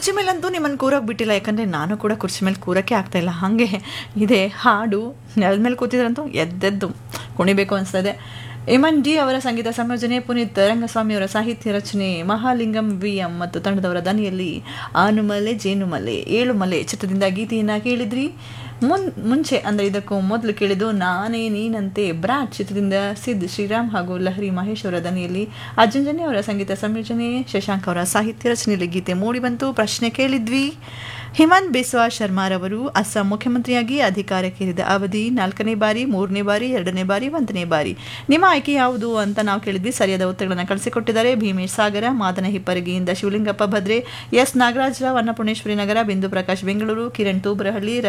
ಕುರ್ಚಿ ಮೇಲಂತೂ ನಿಮ್ಮನ್ನು ಕೂರೋಕೆ ಬಿಟ್ಟಿಲ್ಲ ಯಾಕಂದರೆ ನಾನು ಕೂಡ ಕುರ್ಚಿ ಮೇಲೆ ಕೂರೋಕ್ಕೆ ಆಗ್ತಾ ಇಲ್ಲ ಹಾಗೆ ಇದೆ ಹಾಡು ನೆಲದ ಮೇಲೆ ಕೂತಿದ್ರಂತೂ ಎದ್ದೆದ್ದು ಕುಣಿಬೇಕು ಅನಿಸ್ತದೆ ಎಮನ್ ಡಿ ಅವರ ಸಂಗೀತ ಸಂಯೋಜನೆ ಪುನೀತ್ ರಂಗಸ್ವಾಮಿ ಅವರ ಸಾಹಿತ್ಯ ರಚನೆ ಮಹಾಲಿಂಗಂ ವಿ ಎಂ ಮತ್ತು ತಂಡದವರ ದನಿಯಲ್ಲಿ ಆನುಮಲೆ ಜೇನುಮಲೆ ಏಳುಮಲೆ ಚಿತ್ರದಿಂದ ಗೀತೆಯನ್ನು ಕೇಳಿದ್ರಿ ಮುನ್ ಮುಂಚೆ ಅಂದರೆ ಇದಕ್ಕೂ ಮೊದಲು ಕೇಳಿದ್ದು ನಾನೇ ನೀನಂತೆ ಬ್ರಾಟ್ ಚಿತ್ರದಿಂದ ಸಿದ್ ಶ್ರೀರಾಮ್ ಹಾಗೂ ಲಹರಿ ಮಹೇಶ್ ಅವರ ದನಿಯಲ್ಲಿ ಅಜ್ಜಂಜನೆ ಅವರ ಸಂಗೀತ ಸಂಯೋಜನೆ ಶಶಾಂಕ್ ಅವರ ಸಾಹಿತ್ಯ ರಚನೆಯಲ್ಲಿ ಗೀತೆ ಮೂಡಿಬಂತು ಪ್ರಶ್ನೆ ಕೇಳಿದ್ವಿ ಹಿಮಂತ್ ಬಿಸ್ವಾ ಶರ್ಮಾರವರು ಅಸ್ಸಾಂ ಮುಖ್ಯಮಂತ್ರಿಯಾಗಿ ಅಧಿಕಾರಕ್ಕೇರಿದ ಅವಧಿ ನಾಲ್ಕನೇ ಬಾರಿ ಮೂರನೇ ಬಾರಿ ಎರಡನೇ ಬಾರಿ ಒಂದನೇ ಬಾರಿ ನಿಮ್ಮ ಆಯ್ಕೆ ಯಾವುದು ಅಂತ ನಾವು ಕೇಳಿದ್ವಿ ಸರಿಯಾದ ಉತ್ತರಗಳನ್ನು ಕಳಿಸಿಕೊಟ್ಟಿದ್ದಾರೆ ಭೀಮೇಶ್ ಸಾಗರ ಮಾದನ ಹಿಪ್ಪರಗಿಯಿಂದ ಶಿವಲಿಂಗಪ್ಪ ಭದ್ರೆ ಎಸ್ ನಾಗರಾಜರಾವ್ ಅನ್ನಪೂರ್ಣೇಶ್ವರಿ ನಗರ ಬಿಂದು ಪ್ರಕಾಶ್ ಬೆಂಗಳೂರು ಕಿರಣ್ ತೂಬ್ರಹಳ್ಳಿ